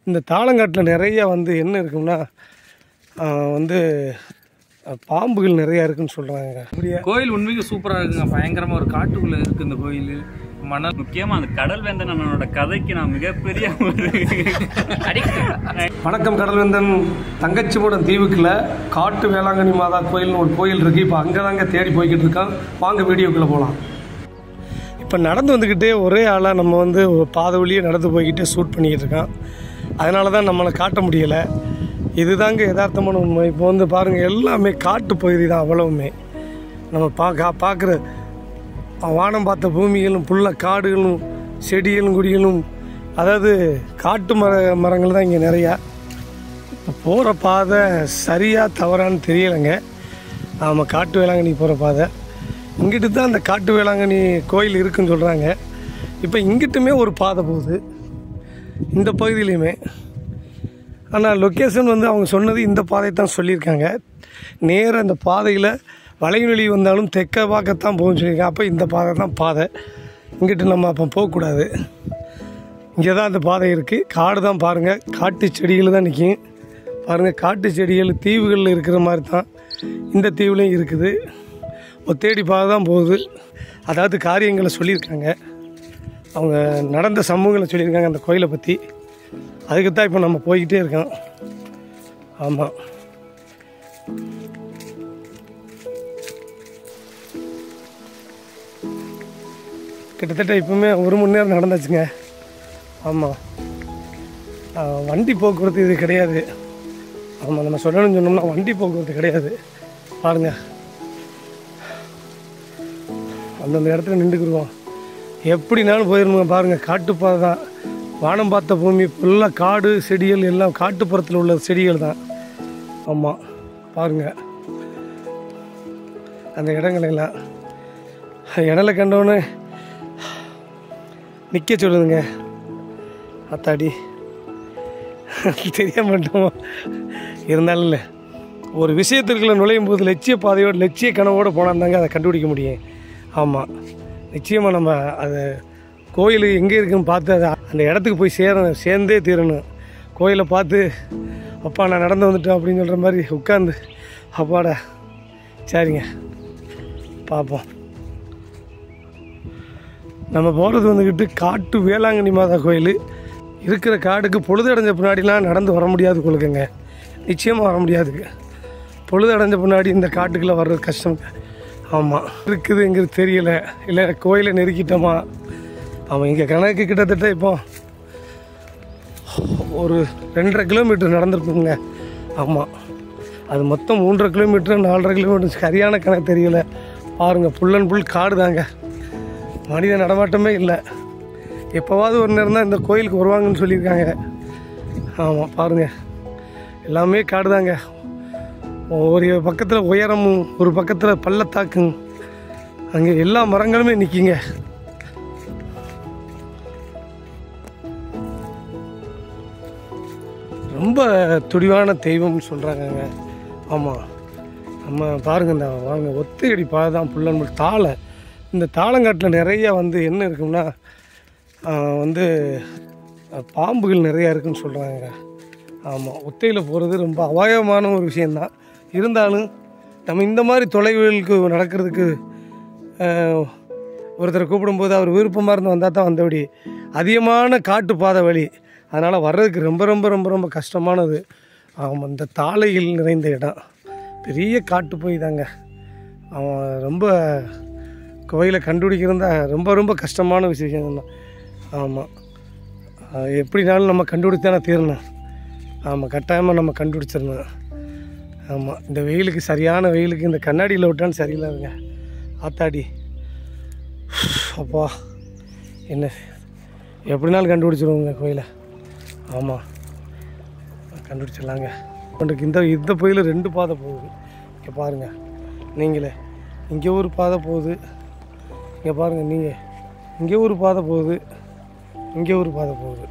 இந்த தாளங்காட்டில் நிறைய வந்து என்ன இருக்கும்னா ஆஹ் வந்து அஹ் பாம்புகள் நிறையா இருக்குன்னு சொல்கிறாங்க அப்படியே கோயில் உண்மைக்கு சூப்பரா இருக்குங்க பயங்கரமா ஒரு காட்டுக்குள்ள இருக்கு இந்த கோயில் மணல் முக்கியமா அந்த கடல் வேந்தன் அண்ணனோட கதைக்கு நான் மிகப்பெரிய ஒரு வணக்கம் கடல்வேந்தன் தங்கச்சிபுரம் தீவுக்குள்ள காட்டு வேளாங்கண்ணி மாதா கோயில்னு ஒரு கோயில் இருக்குது இப்போ அங்கே தாங்க தேடி போய்கிட்டு இருக்கோம் வாங்க வீடியோக்குள்ளே போகலாம் இப்போ நடந்து வந்துக்கிட்டே ஒரே ஆளாக நம்ம வந்து ஒரு பாதை வழியே நடந்து போய்கிட்டே ஷூட் பண்ணிக்கிட்டு இருக்கோம் அதனால தான் நம்மளை காட்ட முடியலை இதுதாங்க யதார்த்தமான உண்மை இப்போ வந்து பாருங்கள் எல்லாமே காட்டு பகுதி தான் அவ்வளவுமே நம்ம பார்க்க பார்க்குற வானம் பார்த்த பூமிகளும் புல்ல காடுகளும் செடிகளும் கொடிகளும் அதாவது காட்டு மர மரங்கள் தான் இங்கே நிறையா இப்போ போகிற பாதை சரியாக தவறான்னு தெரியலைங்க நாம் காட்டு வேளாங்கண்ணி போகிற பாதை இங்கிட்டு தான் அந்த காட்டு வேளாங்கண்ணி கோயில் இருக்குன்னு சொல்கிறாங்க இப்போ இங்கிட்டுமே ஒரு பாதை போகுது இந்த பகுதியிலையுமே ஆனால் லொக்கேஷன் வந்து அவங்க சொன்னது இந்த பாதை தான் சொல்லியிருக்காங்க நேராக அந்த பாதையில் வளைவெளி வந்தாலும் தெற்க பார்க்கத்தான் போகும்னு சொல்லியிருக்காங்க அப்போ இந்த பாதை தான் பாதை இங்கிட்டு நம்ம அப்போ போகக்கூடாது இங்கே தான் அந்த பாதை இருக்குது காடு தான் பாருங்கள் காட்டு செடிகள் தான் நிற்கும் பாருங்கள் காட்டு செடிகள் தீவுகளில் இருக்கிற மாதிரி தான் இந்த தீவுலையும் இருக்குது ஒத்தேடி பாதை தான் போகுது அதாவது காரியங்களை சொல்லியிருக்காங்க அவங்க நடந்த சம்பவங்களை சொல்லியிருக்காங்க அந்த கோயிலை பற்றி அதுக்கு தான் இப்போ நம்ம போய்கிட்டே இருக்கோம் ஆமாம் கிட்டத்தட்ட இப்போவுமே ஒரு மணி நேரம் நடந்தாச்சுங்க ஆமாம் வண்டி போக்குவரத்து இது கிடையாது ஆமாம் நம்ம சொல்லணும்னு சொன்னோம்னா வண்டி போக்குவரத்து கிடையாது பாருங்க அந்தந்த இடத்துல நின்றுக்குருவோம் எப்படினாலும் போயிருந்தோம் பாருங்கள் காட்டுப்பாதை தான் வானம் பார்த்த பூமி ஃபுல்லாக காடு செடிகள் எல்லாம் காட்டுப்புறத்தில் உள்ள செடிகள் தான் ஆமாம் பாருங்கள் அந்த இடங்கள் எல்லாம் இடல கண்டோன்னே நிற்க சொல்லுதுங்க அத்தாடி தெரிய மாட்டோம் இருந்தாலும் இல்லை ஒரு விஷயத்திற்குள்ள நுழையும் போது லட்சிய பாதையோடு லட்சிய கனவோடு போனால் தாங்க அதை கண்டுபிடிக்க முடியும் ஆமாம் நிச்சயமாக நம்ம அது கோயில் எங்கே இருக்குன்னு பார்த்து அதை அந்த இடத்துக்கு போய் சேரணும் சேர்ந்தே தீரணும் கோயிலை பார்த்து அப்பா நான் நடந்து வந்துட்டேன் அப்படின்னு சொல்கிற மாதிரி உட்காந்து அப்பாடா சரிங்க பார்ப்போம் நம்ம போகிறது வந்துக்கிட்டு காட்டு வேளாங்கண்ணி மாதா கோயில் இருக்கிற காடுக்கு பொழுது அடைஞ்ச பின்னாடிலாம் நடந்து வர முடியாது கொள்ளுங்க நிச்சயமாக வர முடியாதுங்க பொழுது அடைஞ்ச பின்னாடி இந்த காட்டுக்குள்ளே வர்றது கஷ்டம் ஆமாம் இருக்குதுங்கிறது தெரியல இல்லை கோயிலை நெருக்கிட்டோமா அவன் இங்கே கணக்கு கிட்டத்தட்ட இப்போ ஒரு ரெண்டரை கிலோமீட்டர் நடந்திருக்குங்க ஆமாம் அது மொத்தம் மூன்றரை கிலோமீட்டர் நாலரை கிலோமீட்டர் சரியான கணக்கு தெரியல பாருங்கள் புல் அண்ட் புல் காடு தாங்க மனித நடமாட்டமே இல்லை எப்போவாவது ஒரு நேரம் தான் இந்த கோயிலுக்கு வருவாங்கன்னு சொல்லியிருக்காங்க ஆமாம் பாருங்கள் எல்லாமே காடு தாங்க ஒரு பக்கத்தில் உயரமும் ஒரு பக்கத்தில் பள்ளத்தாக்கும் அங்கே எல்லா மரங்களுமே நிற்கிங்க ரொம்ப துடிவான தெய்வம்னு சொல்கிறாங்கங்க ஆமாம் நம்ம பாருங்க இந்த வாங்க ஒத்தையடி பாதை தான் புல்லன் தாளை இந்த தாளங்காட்டில் நிறைய வந்து என்ன இருக்கும்னா ஆஹ் வந்து அஹ் பாம்புகள் நிறையா இருக்குன்னு சொல்கிறாங்க ஆமாம் ஒத்தையில் போகிறது ரொம்ப அபாயமான ஒரு விஷயந்தான் இருந்தாலும் நம்ம இந்த மாதிரி தொலைவுகளுக்கு நடக்கிறதுக்கு ஆஹ், ஒருத்தரை கூப்பிடும்போது அவர் விருப்பமாக இருந்து வந்தால் தான் வந்தபடி அதிகமான காட்டு பாதை வழி அதனால் வர்றதுக்கு ரொம்ப ரொம்ப ரொம்ப ரொம்ப கஷ்டமானது ஆமாம் இந்த தாளைகள் நிறைந்த இடம் பெரிய காட்டு போய் தாங்க அவன் ரொம்ப கோயிலை கண்டுபிடிக்கிறதா ரொம்ப ரொம்ப கஷ்டமான விஷயம் தான் ஆமாம் அஹ் எப்படினாலும் நம்ம கண்டுபிடிச்சானே தீரணும் ஆமாம் கட்டாயமாக நம்ம கண்டுபிடிச்சிடணும் ஆமாம் இந்த வெயிலுக்கு சரியான வெயிலுக்கு இந்த கண்ணாடியில் விட்டாலும் சரியில்லாதுங்க ஆத்தாடி அப்பா என்ன எப்படினாலும் கண்டுபிடிச்சிருவோங்க கோயிலை ஆமாம் கண்டுபிடிச்சிடலாங்க உனக்கு இந்த இந்த கோயில் ரெண்டு பாதை போகுது இங்கே பாருங்கள் நீங்களே இங்கே ஒரு பாதை போகுது இங்கே பாருங்கள் நீங்கள் இங்கே ஒரு பாதை போகுது இங்கே ஒரு பாதை போகுது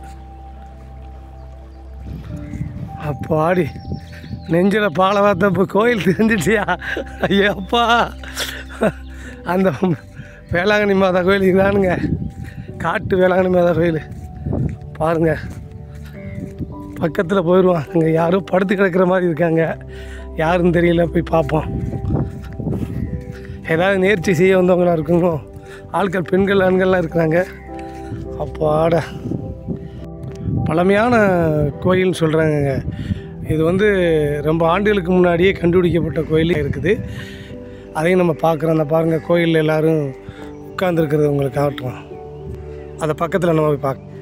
அப்பாடி நெஞ்சில் பாலை பார்த்த இப்போ கோயில் தெரிஞ்சிட்டியா ஐயப்பா அந்த வேளாங்கண்ணி மாதா கோயில் இதானுங்க காட்டு வேளாங்கண்ணி மாதா கோயில் பாருங்க பக்கத்தில் போயிடுவோம் அங்கே யாரோ படுத்து கிடக்கிற மாதிரி இருக்காங்க யாருன்னு தெரியல போய் பார்ப்போம் ஏதாவது நேர்ச்சி செய்ய வந்தவங்களா இருக்குங்க ஆட்கள் பெண்கள் ஆண்கள்லாம் இருக்கிறாங்க அப்பாடா பழமையான கோயில்னு சொல்கிறாங்கங்க இது வந்து ரொம்ப ஆண்டுகளுக்கு முன்னாடியே கண்டுபிடிக்கப்பட்ட கோயில் இருக்குது அதையும் நம்ம பார்க்குறோம் அந்த பாருங்கள் கோயிலில் எல்லோரும் உட்காந்துருக்கிறது உங்களுக்கு காட்டுறோம் அதை பக்கத்தில் நம்ம போய் பார்க்க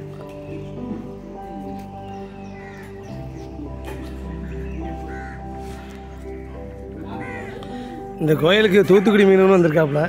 இந்த கோயிலுக்கு தூத்துக்குடி மீனவன் வந்திருக்காப்புல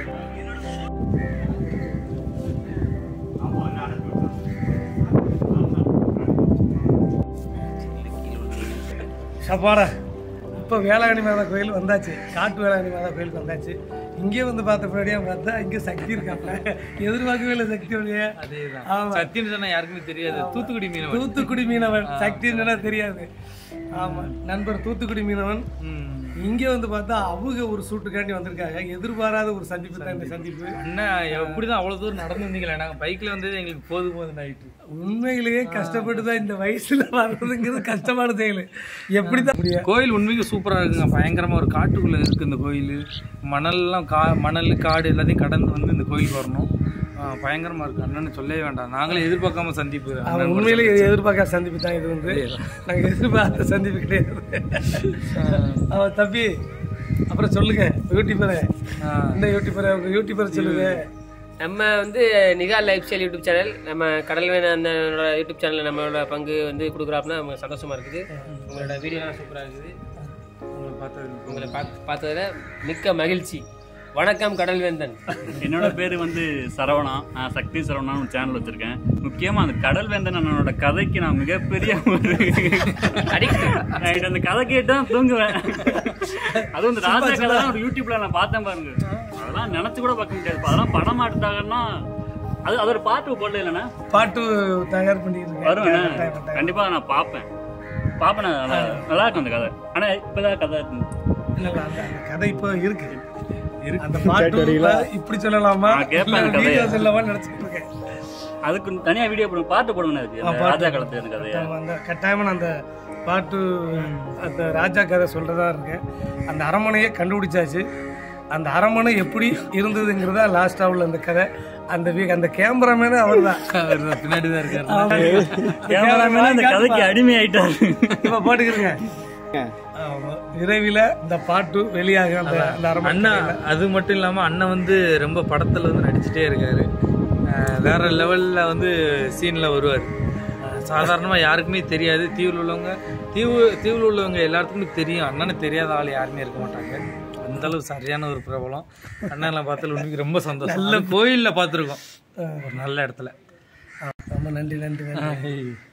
சப்பாடா இப்போ வேளாங்கண்ணி மாதா கோயில் வந்தாச்சு காட்டு வேளாங்கண்ணி மாதா கோயிலுக்கு வந்தாச்சு இங்கே வந்து பார்த்த பின்னாடியே பார்த்தா இங்கே சக்தி இருக்காப்புல எதிர்பார்க்கவே இல்லை சக்தி வழியே அதேதான் ஆமா. சத்தியம் சொன்னா யாருக்குமே தெரியாது தூத்துக்குடி மீனவன் தூத்துக்குடி மீனவன் சக்தின்னு தெரியாது ஆமாம் நண்பர் தூத்துக்குடி மீனவன் ம். இங்கே வந்து பார்த்தா அவங்க ஒரு சூட்டுக்காண்டி வந்திருக்காங்க எதிர்பாராத ஒரு சந்திப்பு தான் இந்த சந்திப்பு அண்ணா எப்படிதான் அவ்வளவு தூரம் நடந்து வந்தீங்களா நாங்க பைக்ல வந்தது எங்களுக்கு போதும் போதும் ஆயிட்டு உண்மையிலேயே கஷ்டப்பட்டு தான் இந்த வயசுல வர்றதுங்கிறது கஷ்டமான செயல் எப்படி தான் முடியும் கோயில் உண்மைக்கு சூப்பரா இருக்குங்க பயங்கரமா ஒரு காட்டுக்குள்ள இருக்கு இந்த கோயில் மணல்லாம் கா மணல் காடு எல்லாத்தையும் கடந்து வந்து இந்த கோயிலுக்கு வரணும் ஆ, பயங்கரமா இருக்கு அண்ணன்னு சொல்லவே வேண்டாம் நாங்களே எதிர்பார்க்காம சந்திப்பு அவன் உண்மையிலேயே எதிர்பார்க்காத சந்திப்பு தான் இது வந்து நாங்கள் எதிர்பார்த்த சந்திப்பு கிடையாது அவன் தம்பி அப்புறம் சொல்லுங்க யூடியூபரை ஆ. இந்த யூடியூபரை உங்க யூடியூபரை சொல்லுங்க நம்ம வந்து Nika lifestyle YouTube channel நம்ம கடல் வேண அந்த யூடியூப் சேனலில் நம்மளோட பங்கு வந்து கொடுக்குறாப்புனா நமக்கு சந்தோஷமா இருக்குது உங்களோட வீடியோலாம் சூப்பராக இருக்குது உங்களை பார்த்தது உங்களை பார்த்து பார்த்ததுல மிக்க மகிழ்ச்சி வணக்கம் கடல் வேந்தன் என்னோட பேர் வந்து சரவணா நான் சக்தி சரவணான்னு ஒரு சேனல் வச்சிருக்கேன் முக்கியமா அந்த கடல் வேந்தன் அண்ணனோட கதைக்கு நான் மிகப்பெரிய ஒரு நைட் அந்த கதை கேட்டு தான் தூங்குவேன் அதுவும் இந்த ராஜா கதை ஒரு யூடியூப்ல நான் பார்த்தேன் பாருங்க அதெல்லாம் நினைச்சு கூட பார்க்க முடியாது அதெல்லாம் படம் எடுத்தாங்கன்னா அது அதோட பாட்டு போடல இல்லைண்ணா பாட்டு தயார் பண்ணிட்டு வருவேண்ணா இருக்கேன் கண்டிப்பா நான் பார்ப்பேன் பார்ப்பேன் நல்லா நல்லா இருக்கும் அந்த கதை ஆனா இப்பதான் கதை இருக்கு. இல்ல, இல்ல, அந்த அந்த கதை இப்போ இருக்கு அந்த பாட்டு இப்ப இப்படி சொல்லலாமா நான் கேட்பேன் அந்த வீடியோ கதையை. சொல்லலாமா நினைச்சிட்டு இருக்கேன் அதுக்கு தனியா வீடியோ போடுங்க பாட்டு போடுங்க அதுக்கு அந்த ராஜா காலத்து அந்த கதையை நம்ம அந்த கட்டாயமா நான் அந்த பாட்டு அந்த ராஜா கதை சொல்றதா இருக்கேன் அந்த அரண்மனையை கண்டுபிடிச்சாச்சு அந்த அரண்மனை எப்படி இருந்ததுங்கிறதா லாஸ்டா உள்ள அந்த கதை அந்த வீ- அந்த கேமராமேனே அவர் தான் பின்னாடி தான் இருக்காரு கேமராமேன் அந்த கதைக்கு அடிமை ஆயிட்டாரு இப்ப போட்டுக்கிறேங்க ஆமா. விரைவில் இந்த பாட்டு வெளியாக அந்த அந்த அரண்மனை அண்ணா அது மட்டும் இல்லாம அண்ணன் வந்து ரொம்ப படத்துல வந்து நடிச்சுட்டே இருக்காரு அஹ் வேற லெவல்ல வந்து சீன்ல வருவார் சாதாரணமா யாருக்குமே தெரியாது தீவுல உள்ளவங்க தீவு தீவுல உள்ளவங்க எல்லாத்துக்குமே தெரியும் அண்ணனை தெரியாத ஆள் யாருமே இருக்க மாட்டாங்க அந்த அளவு சரியான ஒரு பிரபலம் அண்ணனை பார்த்தால உண்மைக்கு ரொம்ப சந்தோஷம் நல்ல கோயில்ல பார்த்துருக்கோம் ஒரு நல்ல இடத்துல ரொம்ப நன்றி நன்றி நன்றி